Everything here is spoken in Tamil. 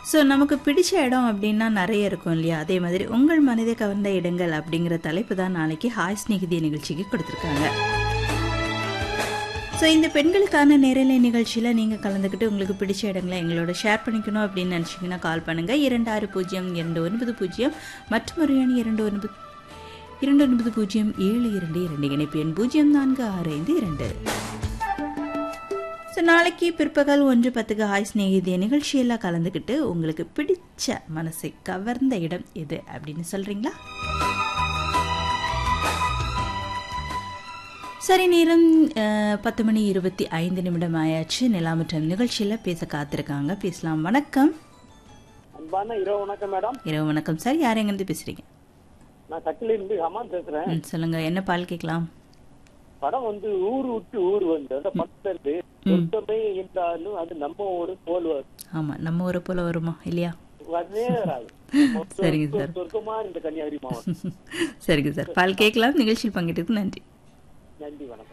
ஸோ நமக்கு பிடிச்ச இடம் அப்படின்னா நிறைய இருக்கும் இல்லையா அதே மாதிரி உங்கள் மனதை கவர்ந்த இடங்கள் அப்படிங்கிற தலைப்பு தான் நாளைக்கு ஹாய் ஸ்நேகிதி நிகழ்ச்சிக்கு கொடுத்துருக்காங்க ஸோ இந்த பெண்களுக்கான நேரலை நிகழ்ச்சியில் நீங்கள் கலந்துக்கிட்டு உங்களுக்கு பிடிச்ச இடங்களை எங்களோட ஷேர் பண்ணிக்கணும் அப்படின்னு நினச்சிங்கன்னா கால் பண்ணுங்கள் இரண்டு ஆறு பூஜ்ஜியம் இரண்டு ஒன்பது பூஜ்ஜியம் மற்றும் ஒரு எண் இரண்டு ஒன்பது இரண்டு ஒன்பது பூஜ்ஜியம் ஏழு இரண்டு இரண்டு இணைப்பு எண் பூஜ்ஜியம் நான்கு ஆறு ஐந்து இரண்டு ஸோ நாளைக்கு பிற்பகல் ஒன்று பத்துக்கு ஹாய் ஸ்நேகிதிய நிகழ்ச்சியெல்லாம் கலந்துக்கிட்டு உங்களுக்கு பிடிச்ச மனசை கவர்ந்த இடம் எது அப்படின்னு சொல்கிறீங்களா சரி நேரம் அஹ், பத்து மணி இருபத்தி ஐந்து நிமிடம் ஆயாச்சு நிலாமற்றம் நிகழ்ச்சியில் பேச காத்திருக்காங்க பேசலாம் வணக்கம் அன்பான இரவு வணக்கம் மேடம் இரவு வணக்கம் சார் யார் எங்கேருந்து பேசுகிறீங்க நான் தக்கில இருந்து ஹமான் பேசுறேன் ம் சொல்லுங்கள் என்ன பால் கேட்கலாம் படம் வந்து ஊர் விட்டு ஊர் வந்து அந்த படத்துல இருந்து சொந்தமே என்றாலும் அது நம்ம ஊரு போல் வரும் ஆமாம் நம்ம ஊரை போல் வருமா இல்லையா வரவே வராது சரிங்க சார் சொர்க்கமா இந்த கன்னியாகுமரி மாவட்டம் சரிங்க சார் பால் கேட்கலாம் நிகழ்ச்சியில் பங்கேற்றதுக்கு நன்றி நன்றி வணக்கம்